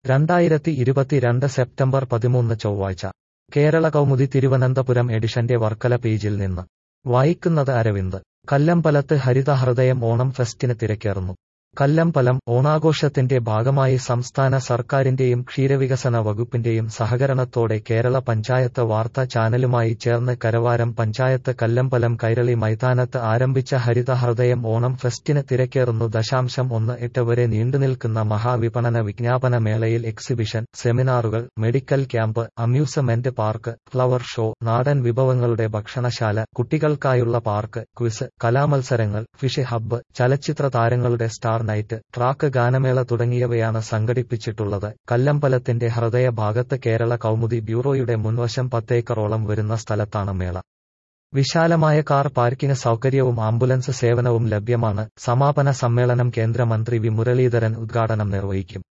രണ്ടായിരത്തി ഇരുപത്തിരണ്ട് സെപ്റ്റംബർ പതിമൂന്ന് ചൊവ്വാഴ്ച കേരള കൗമുദി തിരുവനന്തപുരം എഡിഷന്റെ വർക്കല പേജിൽ നിന്ന് വായിക്കുന്നത് അരവിന്ദ് കല്ലമ്പലത്ത് ഹരിതഹൃദയം ഓണം ഫെസ്റ്റിന് തിരക്കേറുന്നു കല്ലമ്പലം ഓണാഘോഷത്തിന്റെ ഭാഗമായി സംസ്ഥാന സർക്കാരിന്റെയും ക്ഷീരവികസന വകുപ്പിന്റെയും സഹകരണത്തോടെ കേരള പഞ്ചായത്ത് വാർത്താ ചാനലുമായി ചേർന്ന് കരവാരം പഞ്ചായത്ത് കല്ലമ്പലം കൈരളി മൈതാനത്ത് ആരംഭിച്ച ഹരിതഹൃദയം ഓണം ഫെസ്റ്റിന് തിരക്കേറുന്നു ദശാംശം ഒന്ന് എട്ട് വരെ നീണ്ടുനിൽക്കുന്ന മഹാവിപണന വിജ്ഞാപന മേളയിൽ എക്സിബിഷൻ സെമിനാറുകൾ medical camp amusement park flower show നാടൻ വിഭവങ്ങളുടെ ഭക്ഷണശാല കുട്ടികൾക്കായുള്ള പാർക്ക് ക്വിസ് കലാമത്സരങ്ങൾ ഫിഷ് ഹബ്ബ് ചലച്ചിത്ര താരങ്ങളുടെ സ്റ്റാർ നൈറ്റ് ട്രാക്ക് ഗാനമേള തുടങ്ങിയവയാണ് സംഘടിപ്പിച്ചിട്ടുള്ളത് കല്ലമ്പലത്തിന്റെ ഹൃദയഭാഗത്ത് കേരള കൗമുദി ബ്യൂറോയുടെ മുൻവശം പത്തേക്കറോളം വരുന്ന സ്ഥലത്താണ് മേള വിശാലമായ കാർ പാർക്കിംഗ് സൗകര്യവും ആംബുലൻസ് സേവനവും ലഭ്യമാണ് സമാപന സമ്മേളനം കേന്ദ്രമന്ത്രി വി മുരളീധരൻ ഉദ്ഘാടനം നിർവഹിക്കും